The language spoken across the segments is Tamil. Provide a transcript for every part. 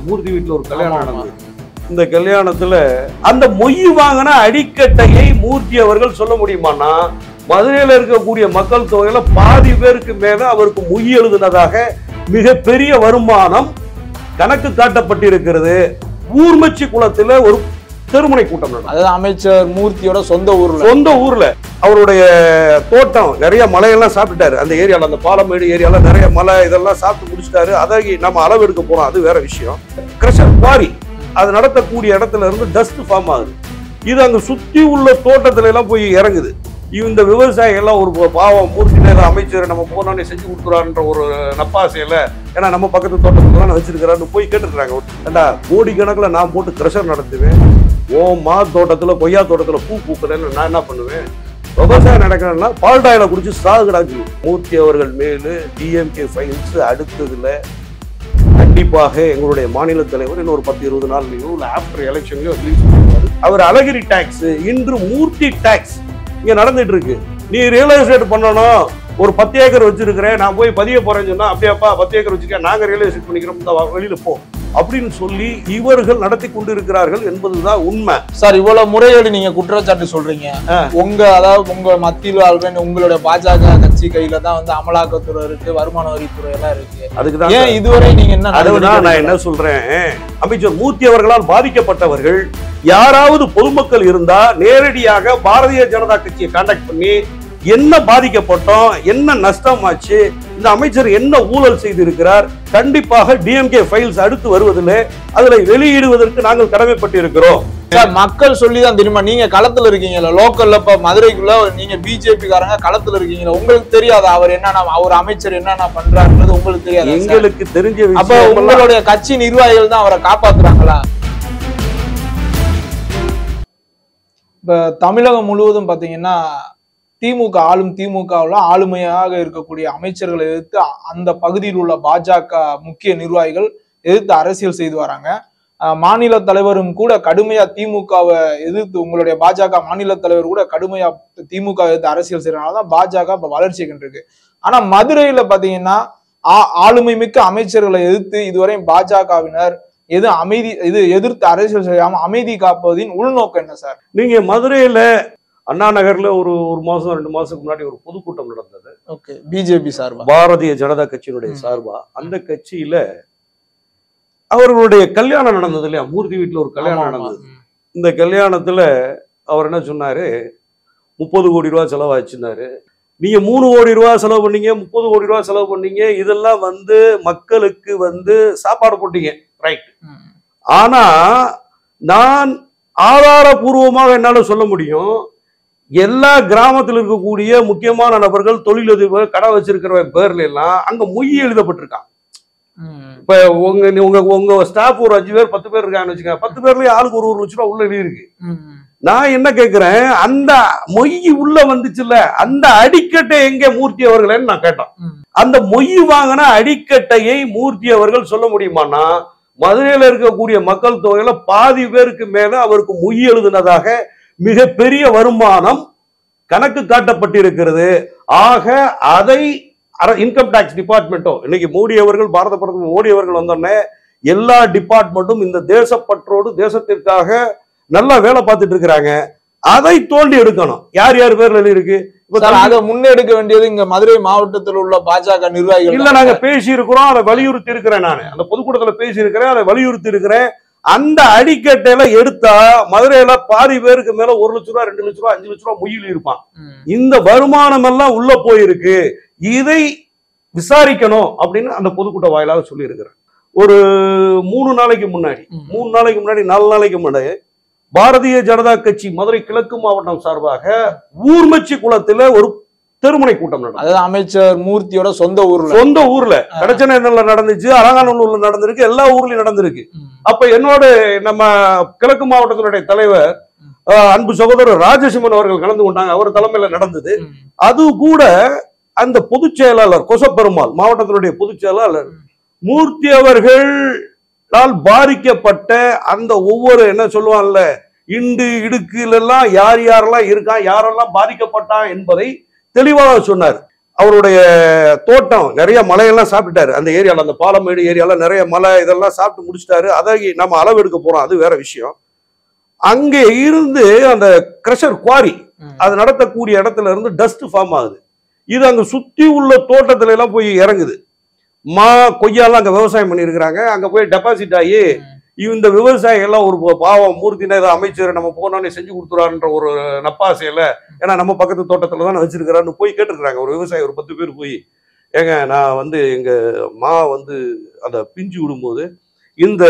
மூர்த்தி வீட்டுல ஒரு கல்யாணம் ஆமா, ஆமா. நடந்தது இந்த கல்யாணத்துல அந்த மொய் வாங்கின அடிக்கட்டையை மூர்த்தி அவர்கள் சொல்ல முடியுமானா மதுரையில இருக்கக்கூடிய மக்கள் தொகையில பாதி பேருக்கு மேல அவருக்கு மொய் எழுதினதாக மிகப்பெரிய வருமானம் கணக்கு காட்டப்பட்டிருக்கிறது ஊர்மச்சி குளத்துல ஒரு தெருமுனை கூட்டம் நடந்தது அதாவது அமைச்சர் மூர்த்தியோட சொந்த ஊர்ல சொந்த ஊர்ல அவருடைய தோட்டம் நிறைய மலையெல்லாம் சாப்பிட்டுட்டாரு அந்த ஏரியால அந்த பாலமேடு ஏரியால நிறைய மலை இதெல்லாம் சாப்பிட்டு முடிச்சிட்டாரு அதை நம்ம அளவு எடுக்க போறோம் அது வேற விஷயம் கிரஷர் குவாரி அது நடத்தக்கூடிய இடத்துல இருந்து டஸ்ட் ஃபார்ம் ஆகுது இது அங்க சுத்தி உள்ள தோட்டத்துல எல்லாம் போய் இறங்குது இந்த விவசாயிகள் எல்லாம் ஒரு பாவம் மூர்த்தியில ஏதோ அமைச்சர் நம்ம போனோடனே செஞ்சு கொடுத்துறான்ற ஒரு நப்பாசையில ஏன்னா நம்ம பக்கத்து தோட்டத்துல தானே வச்சிருக்கிறான்னு போய் கேட்டுருக்காங்க ஏண்டா கோடி கணக்குல நான் போட்டு கிரஷர் நடத்துவேன் ஓ மா தோட்டத்துல கொய்யா தோட்டத்துல பூ பூக்கலன்னு நான் என்ன பண்ணுவேன் விவசாயம் நடக்கணும்னா பால்டாயில குடிச்சு சாகுடாச்சு மூர்த்தி அவர்கள் மேலு டிஎம்கே ஃபைல்ஸ் அடுத்ததுல கண்டிப்பாக எங்களுடைய மாநில தலைவர் இன்னும் ஒரு பத்து இருபது நாள்லயோ இல்ல ஆஃப்டர் எலெக்ஷன்லயோ ரிலீஸ் பண்ணுவாரு அவர் அழகிரி டாக்ஸ் இன்று மூர்த்தி டாக்ஸ் இங்க நடந்துட்டு இருக்கு நீ ரியல் எஸ்டேட் பண்ணணும் ஒரு பத்து ஏக்கர் வச்சிருக்கிறேன் நான் போய் பதிய போறேன்னு சொன்னா அப்படியாப்பா பத்து ஏக்கர் வச்சிருக்கேன் நாங்க ரியல் எஸ்டேட் பண்ணிக்கிறோம் இந்த வா- வெளியில போ அப்படின்னு சொல்லி இவர்கள் நடத்தி கொண்டிருக்கிறார்கள் என்பதுதான் உண்மை சார் இவ்வளவு முறையீடு நீங்க குற்றச்சாட்டு சொல்றீங்க ஆ. உங்க அதாவது உங்க மத்தியில் ஆள்றேன் உங்களுடைய பாஜக கட்சி கையில தான் வந்து அமலாக்கத்துறை இருக்கு வருமான வரித்துறை எல்லாம் இருக்கு அதுக்கு தான் ஏன் இதுவரை நீங்க என்ன அதுதான் நான் நடவடிக்கை என்ன சொல்றேன் அமைச்சர் மூர்த்தி அவர்களால் பாதிக்கப்பட்டவர்கள் யாராவது பொதுமக்கள் இருந்தா நேரடியாக பாரதிய ஜனதா கட்சியை காண்டாக்ட் பண்ணி என்ன பாதிக்கப்பட்டோம் என்ன நஷ்டமாச்சு இந்த அமைச்சர் என்ன ஊழல் செய்திருக்கிறார் கண்டிப்பாக டிஎம்கே ஃபைல்ஸ் அடுத்து வருவதில்லை அதுல வெளியிடுவதற்கு நாங்கள் கடமைப்பட்டு இருக்கிறோம் சார் மக்கள் சொல்லி தான் தெரியுமா நீங்க களத்துல இருக்கீங்கல்ல லோக்கல்ல இப்ப மதுரைக்குள்ள நீங்க பிஜேபி காரங்க களத்துல இருக்கீங்களா உங்களுக்கு தெரியாதா அவர் என்னென்ன அவர் அமைச்சர் என்னென்ன பண்றாருன்றது உங்களுக்கு தெரியாதா சார்? எங்களுக்கு தெரிஞ்ச அப்ப விஷயம் எல்லாம் உங்களுடைய கட்சி நிர்வாகிகள் தான் அவரை காப்பாத்துறாங்களா இப்ப தமிழகம் முழுவதும் பாத்தீங்கன்னா திமுக ஆளும் திமுகவில் ஆளுமையாக இருக்கக்கூடிய அமைச்சர்களை எதிர்த்து அந்த பகுதியில் உள்ள பாஜக முக்கிய நிர்வாகிகள் எதிர்த்து அரசியல் செய்து வராங்க அஹ் மாநில தலைவரும் கூட கடுமையா திமுகவை எதிர்த்து உங்களுடைய பாஜக மாநில தலைவர் கூட கடுமையா திமுக எதிர்த்து அரசியல் செய்யறதுனால தான் பாஜக இப்ப வளர்ச்சி கண்டிருக்கு ஆனா மதுரையில பாத்தீங்கன்னா ஆ- ஆளுமை மிக்க அமைச்சர்களை எதிர்த்து இதுவரை பாஜகவினர் எது அமைதி இது எதிர்த்து அரசியல் செய்யாம அமைதி காப்பதின் உள்நோக்கம் என்ன சார் நீங்க மதுரையில அண்ணா நகர்ல ஒரு ஒரு மாசம் ரெண்டு மாசத்துக்கு முன்னாடி ஒரு பொதுக்கூட்டம் நடந்தது ஓகே பிஜேபி சார்பா பாரதிய ஜனதா கட்சியினுடைய ம். சார்பா அந்த கட்சியில அவர்களுடைய கல்யாணம் நடந்தது இல்லையா மூர்த்தி வீட்டுல ஒரு கல்யாணம் ஆமா, ஆமா. நடந்தது இந்த கல்யாணத்துல அவர் என்ன சொன்னாரு முப்பது கோடி ரூபாய் செலவாச்சுன்னாரு நீங்க மூணு கோடி ரூபாய் செலவு பண்ணீங்க முப்பது கோடி ரூபாய் செலவு பண்ணீங்க இதெல்லாம் வந்து மக்களுக்கு வந்து சாப்பாடு போட்டீங்க ரைட் ம். ஆனா நான் ஆதாரபூர்வமாக என்னால சொல்ல முடியும் எல்லா கிராமத்தில் இருக்கக்கூடிய முக்கியமான நபர்கள் தொழிலதிபர் கடை வச்சிருக்கிற பேர்ல எல்லாம் அங்க மொய் எழுதப்பட்டிருக்கான் ம். இப்ப உங்க உங்க உங்க ஸ்டாஃப் ஒரு அஞ்சு பேர் பத்து பேர் இருக்காங்கன்னு வச்சுக்கோங்க பத்து பேர்லயே ஆளுக்கு ஒரு ஒரு லட்ச ரூபா உள்ள எழுதி இருக்கு ம். நான் என்ன கேக்குறேன் அந்த மொய் உள்ள வந்துச்சுல்ல அந்த அடிக்கட்டை எங்க மூர்த்தி அவர்களேன்னு நான் கேட்டேன் ம். அந்த மொய் வாங்கின அடிக்கட்டையை மூர்த்தி அவர்கள் சொல்ல முடியுமானா மதுரையில இருக்கக்கூடிய மக்கள் தொகையில பாதி பேருக்கு மேல அவருக்கு மொய் எழுதினதாக மிகப்பெரிய வருமானம் கணக்கு காட்டப்பட்டிருக்கிறது ஆக அதை இன்கம் டாக்ஸ் டிபார்ட்மெண்ட்டோ இன்னைக்கு மோடி அவர்கள் பாரத பிரதமர் மோடி அவர்கள் வந்தோடனே எல்லா டிபார்ட்மெண்ட்டும் இந்த தேசப்பற்றோடு தேசத்திற்காக நல்லா வேலை பார்த்துட்டு இருக்கிறாங்க அதை தோண்டி எடுக்கணும் யார் யார் பேர்ல எழுதி இருக்கு இப்ப சார் அதை முன்னெடுக்க வேண்டியது இங்க மதுரை மாவட்டத்தில் உள்ள பாஜக நிர்வாகிகள் இல்ல நாங்க பேசி இருக்கிறோம் அதை வலியுறுத்தி இருக்கிறேன் நான் அந்த பொதுக்கூட்டத்துல பேசி இருக்கிறேன் அதை வலியுறுத்தி இருக்கிறேன் அந்த அடிக்கட்டையில எடுத்தா மதுரையில பாதி பேருக்கு மேல ஒரு லட்ச ரூபா ரெண்டு லட்ச ரூபா அஞ்சு லட்ச ரூபா முயில் இருப்பான் ம். இந்த வருமானம் எல்லாம் உள்ள போயிருக்கு இதை விசாரிக்கணும் அப்படின்னு அந்த பொதுக்கூட்ட வாயிலாக சொல்லி இருக்கிறேன் ஒரு மூணு நாளைக்கு முன்னாடி ம். மூணு நாளைக்கு முன்னாடி நாலு நாளைக்கு முன்னாடி பாரதிய ஜனதா கட்சி மதுரை கிழக்கு மாவட்டம் சார்பாக ஊர்மச்சி குளத்துல ஒரு தெருமுனை கூட்டம் நடந்தது அதாவது அமைச்சர் மூர்த்தியோட சொந்த ஊர்ல சொந்த ஊர்ல கடச்சநேரம்ல நடந்துச்சு அலங்காநல்லூர்ல நடந்திருக்கு எல்லா ஊர்லயும் நடந்திருக்கு ம். அப்ப என்னோட நம்ம கிழக்கு மாவட்டத்தினுடைய தலைவர் ம். அஹ், அன்பு சகோதரர் ராஜசிம்மன் அவர்கள் கலந்து கொண்டாங்க அவர் தலைமையில நடந்தது ம். அது கூட அந்த பொதுச் செயலாளர் கொசப்பெருமாள் மாவட்டத்தினுடைய பொதுச் செயலாளர் ம். மூர்த்தி அவர்களால் பாதிக்கப்பட்ட அந்த ஒவ்வொரு என்ன சொல்லுவான்ல இண்டு இடுக்குல எல்லாம் யார் யாரெல்லாம் இருக்கான் யாரெல்லாம் பாதிக்கப்பட்டான் என்பதை தெளிவாக சொன்னார் அவருடைய தோட்டம் நிறைய மலையெல்லாம் சாப்பிட்டாரு அந்த ஏரியால அந்த பாலமேடு ஏரியால நிறைய மலை இதெல்லாம் சாப்பிட்டு முடிச்சிட்டாரு அதை நம்ம அளவு எடுக்க போறோம் அது வேற விஷயம் அங்கே இருந்து அந்த கிரஷர் குவாரி ம். அது நடத்தக்கூடிய இடத்துல இருந்து டஸ்ட் ஃபார்ம் ஆகுது இது அங்க சுத்தி உள்ள தோட்டத்துல எல்லாம் போய் இறங்குது மா கொய்யாலாம் அங்க விவசாயம் பண்ணியிருக்கிறாங்க அங்க போய் டெபாசிட் ஆகி இந்த விவசாயி எல்லாம் ஒரு பா- பாவம் மூர்த்தினா ஏதோ அமைச்சர் நம்ம போனோன்னே செஞ்சு கொடுத்துறாருன்ற ஒரு நப்பாசையில ஏன்னா நம்ம பக்கத்து தோட்டத்துல தான் வச்சிருக்கிறான்னு போய் கேட்டிருக்கிறாங்க ஒரு விவசாயி ஒரு பத்து பேர் போய் ஏங்க நான் வந்து எங்க மா வந்து அந்த பிஞ்சு விடும்போது இந்த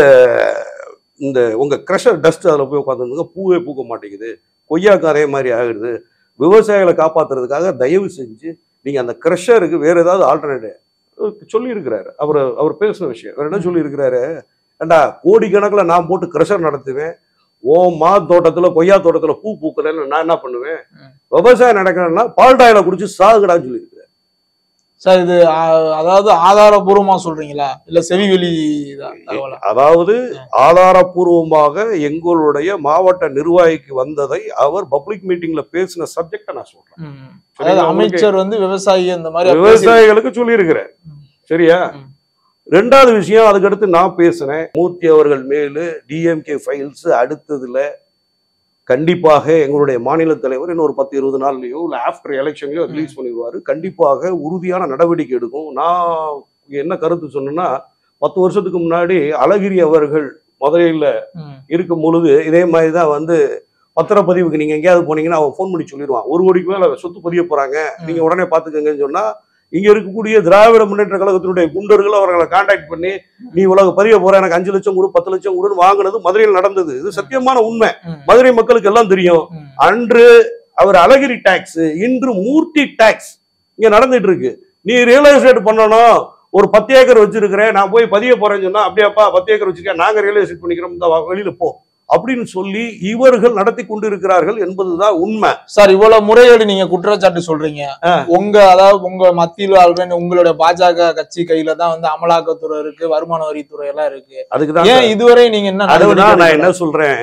இந்த உங்க க்ரஷர் டஸ்ட் அதில் போய் உட்காந்துருங்க பூவே பூக்க மாட்டேங்குது கொய்யாக்கு அதே மாதிரி ஆகிடுது விவசாயிகளை காப்பாத்துறதுக்காக தயவு செஞ்சு நீங்க அந்த க்ரஷருக்கு வேற ஏதாவது ஆல்டர்னேட்டிவ் சொல்லியிருக்கிறாரு அவர் அவர் பேசுன விஷயம் அவர் என்ன சொல்லியிருக்கிறாரு ஏண்டா கோடிக்கணக்கில் நான் போட்டு க்ரஷர் நடத்துவேன் ஓ மா தோட்டத்துல கொய்யா தோட்டத்துல பூ பூக்கலன்னு நான் என்ன பண்ணுவேன் ம். விவசாயம் நடக்கணும்னா பால்டாயில குடிச்சு சாகுடான்னு சொல்லி சார் இது ஆ, அதாவது ஆதாரபூர்வமா சொல்றீங்களா இல்ல செவிவெளி தான் தகவலா அதாவது ஆதாரபூர்வமாக எங்களுடைய மாவட்ட நிர்வாகிக்கு வந்ததை அவர் பப்ளிக் மீட்டிங்ல பேசின சப்ஜெக்ட நான் சொல்றேன் ம். அதாவது சரிங்களா? உங்களுக்கு அமைச்சர் வந்து விவசாயி அந்த மாதிரி பேசி- விவசாயிகளுக்கு சொல்லியிருக்கிறேன் ம். சரியா ம். ரெண்டாவது விஷயம் அதுக்கடுத்து நான் பேசினேன் மூர்த்தி அவர்கள் மேலு டிஎம்கே ஃபைல்ஸ் அடுத்ததுல கண்டிப்பாக எங்களுடைய மாநில தலைவர் இன்னும் ஒரு பத்து இருபது நாள்லயோ இல்ல ஆஃப்டர் எலெக்ஷன்லயோ ரிலீஸ் பண்ணிடுவாரு கண்டிப்பாக உறுதியான நடவடிக்கை எடுக்கும் நான் என்ன கருத்து சொன்னேன்னா பத்து வருஷத்துக்கு முன்னாடி அழகிரி அவர்கள் மதுரையில் ம். இருக்கும் பொழுது இதே மாதிரி தான் வந்து பத்திரப்பதிவுக்கு நீங்க எங்கேயாவது போனீங்கன்னா அவன் ஃபோன் பண்ணி சொல்லிடுவான் ஒரு கோடிக்கு மேல சொத்து பதிய போறாங்க நீங்க உடனே பாத்துக்கங்கன்னு சொன்னா இங்க இருக்கக்கூடிய திராவிட முன்னேற்ற கழகத்தினுடைய குண்டர்கள் அவர்களை காண்டாக்ட் பண்ணி நீ உலக பதிய போற எனக்கு அஞ்சு லட்சம் கொடு பத்து லட்சம் கொடுன்னு வாங்கினது மதுரையில் நடந்தது இது சத்தியமான உண்மை ம். மதுரை மக்களுக்கு எல்லாம் தெரியும் ம். அன்று அவர் அழகிரி டாக்ஸ் இன்று மூர்த்தி டாக்ஸ் இங்க நடந்துட்டு இருக்கு நீ ரியல் எஸ்டேட் பண்ணணும் ஒரு பத்து ஏக்கர் வச்சிருக்கிறேன் நான் போய் பதிய போறேன்னு சொன்னா அப்படியாப்பா பத்து ஏக்கர் வச்சிருக்கேன் நாங்க ரியல் எஸ்டேட் பண்ணிக்கிறோம் இந்த வா- வெளியில போ அப்படின்னு சொல்லி இவர்கள் நடத்தி கொண்டிருக்கிறார்கள் என்பதுதான் உண்மை சார் இவ்வளவு முறையீடு நீங்க குற்றச்சாட்டு சொல்றீங்க ஆ. உங்க அதாவது உங்க மத்தியில் ஆல்ரெடி உங்களுடைய பாஜக கட்சி கையில தான் வந்து அமலாக்கத்துறை இருக்கு வருமான வரித்துறை எல்லாம் இருக்கு அதுக்குதான் ஏன் இதுவரை நீங்க என்ன அதுதான் நான் நடவடிக்கை என்ன சொல்றேன்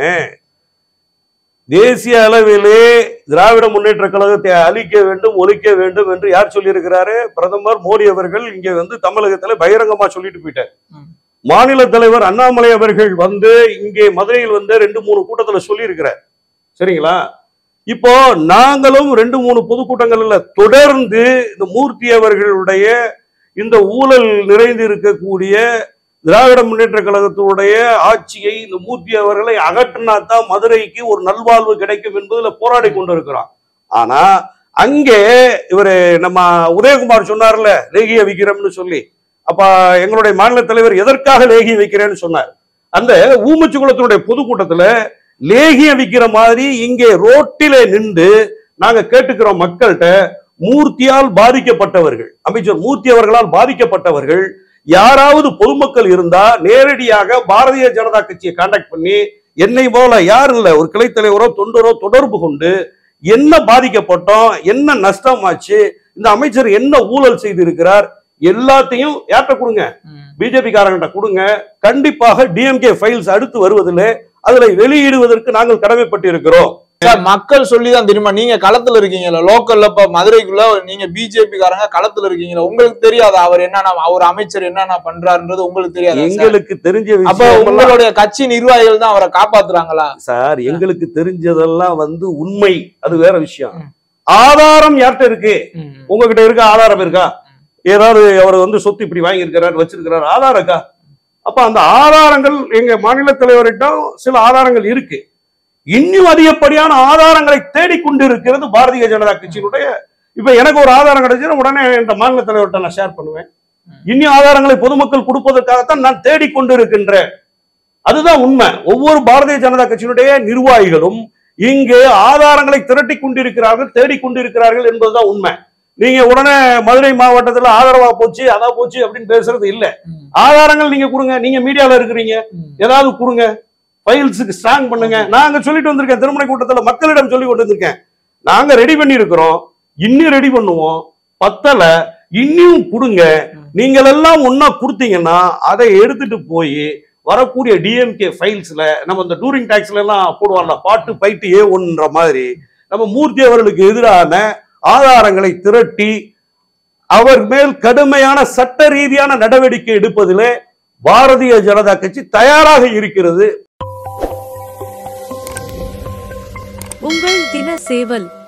தேசிய அளவிலே திராவிட முன்னேற்ற கழகத்தை அழிக்க வேண்டும் ஒழிக்க வேண்டும் என்று யார் சொல்லியிருக்கிறாரு பிரதமர் மோடி அவர்கள் இங்க வந்து தமிழகத்துல பகிரங்கமா சொல்லிட்டு போயிட்டார் ம். மாநில தலைவர் அண்ணாமலை அவர்கள் வந்து இங்கே மதுரையில் வந்து ரெண்டு மூணு கூட்டத்துல சொல்லியிருக்கிறார் சரிங்களா இப்போ நாங்களும் ரெண்டு மூணு பொதுக்கூட்டங்கள்ல தொடர்ந்து இந்த மூர்த்தி அவர்களுடைய இந்த ஊழல் நிறைந்து இருக்கக்கூடிய திராவிட முன்னேற்ற கழகத்தினுடைய ஆட்சியை இந்த மூர்த்தி அவர்களை அகற்றினா தான் மதுரைக்கு ஒரு நல்வாழ்வு கிடைக்கும் என்பதுல போராடி கொண்டிருக்கிறோம் ஆனா அங்கே இவரு நம்ம உதயகுமார் சொன்னார்ல லேகிய விக்கிறோம்னு சொல்லி அப்ப எங்களுடைய மாநில தலைவர் எதற்காக லேகிய வைக்கிறேன்னு சொன்னார் அந்த ஊமச்சி குளத்தினுடைய பொதுக்கூட்டத்துல லேகிய விக்கிற மாதிரி இங்கே ரோட்டிலே நின்று நாங்க கேட்டுக்கிறோம் மக்கள்கிட்ட மூர்த்தியால் பாதிக்கப்பட்டவர்கள் அமைச்சர் மூர்த்தி அவர்களால் பாதிக்கப்பட்டவர்கள் யாராவது பொதுமக்கள் இருந்தா நேரடியாக பாரதிய ஜனதா கட்சியை காண்டாக்ட் பண்ணி என்னை போல யாரும் இல்ல ஒரு கிளை தலைவரோ தொண்டரோ தொடர்பு கொண்டு என்ன பாதிக்கப்பட்டோம் என்ன நஷ்டமாச்சு இந்த அமைச்சர் என்ன ஊழல் செய்திருக்கிறார் எல்லாத்தையும் யார்கிட்ட கொடுங்க ம். பிஜேபி காரங்கிட்ட கொடுங்க கண்டிப்பாக டிஎம்கே ஃபைல்ஸ் அடுத்து வருவதில் அதுல வெளியிடுவதற்கு நாங்கள் கடமைப்பட்டு இருக்கிறோம் சார் மக்கள் சொல்லிதான் தெரியுமா நீங்க களத்துல இருக்கீங்கல்ல லோக்கல்ல இப்ப மதுரைக்குள்ள நீங்க பிஜேபி காரங்க களத்துல இருக்கீங்களா உங்களுக்கு தெரியாதா அவர் என்னன்னா அவர் அமைச்சர் என்னென்ன பண்றாருன்றது உங்களுக்கு தெரியாதா சார்? எங்களுக்கு தெரிஞ்ச அப்ப விஷயம் எல்லாம் உங்களுடைய கட்சி நிர்வாகிகள் தான் அவரை காப்பாத்துறாங்களா சார் எங்களுக்கு தெரிஞ்சதெல்லாம் வந்து உண்மை அது வேற விஷயம் ம். ஆதாரம் யார்கிட்ட இருக்கு ம். உங்ககிட்ட இருக்கா ஆதாரம் இருக்கா ஏதாவது அவர் வந்து சொத்து இப்படி வாங்கி இருக்கிறார் வச்சிருக்கிறார் ஆதாரம் இருக்கா அப்ப அந்த ஆதாரங்கள் எங்க மாநில தலைவர்கிட்ட சில ஆதாரங்கள் இருக்கு இன்னும் அதிகப்படியான ஆதாரங்களை தேடிக்கொண்டு இருக்கிறது பாரதிய ஜனதா கட்சியினுடைய இப்ப எனக்கு ஒரு ஆதாரம் கிடைச்சுன்னா உடனே என்ற மாநில தலைவர்கிட்ட நான் ஷேர் பண்ணுவேன் இன்னும் ஆதாரங்களை பொதுமக்கள் கொடுப்பதற்காகத்தான் நான் தேடிக்கொண்டு இருக்கின்றேன் அதுதான் உண்மை ஒவ்வொரு பாரதிய ஜனதா கட்சியினுடைய நிர்வாகிகளும் இங்கே ஆதாரங்களை திரட்டி கொண்டிருக்கிறார்கள் தேடிக்கொண்டிருக்கிறார்கள் என்பதுதான் உண்மை நீங்க உடனே மதுரை மாவட்டத்துல ஆதரவா போச்சு அதா போச்சு அப்படின்னு பேசுறது இல்ல ம். ஆதாரங்கள் நீங்க கொடுங்க நீங்க மீடியால இருக்கிறீங்க ம். ஏதாவது கொடுங்க ஃபைல்ஸுக்கு ஸ்ட்ராங் பண்ணுங்க நாங்க சொல்லிட்டு வந்திருக்கேன் திருமண கூட்டத்துல மக்களிடம் சொல்லி கொண்டு வந்திருக்கேன் நாங்க ரெடி பண்ணி இருக்கிறோம் இன்னும் ரெடி பண்ணுவோம் பத்தல இன்னும் கொடுங்க நீங்கள் எல்லாம் ஒன்னா கொடுத்தீங்கன்னா அதை எடுத்துட்டு போய் வரக்கூடிய டிஎம்கே ஃபைல்ஸ்ல நம்ம இந்த டூரிங் டாக்ஸ்ல எல்லாம் போடுவாங்கல்ல பாட்டு பைட்டு ஏ ஒன்ற மாதிரி நம்ம மூர்த்தி அவர்களுக்கு எதிரான ஆதாரங்களை திரட்டி அவர் மேல் கடுமையான சட்ட ரீதியான நடவடிக்கை எடுப்பதிலே பாரதிய ஜனதா கட்சி தயாராக இருக்கிறது உங்கள் தின சேவல்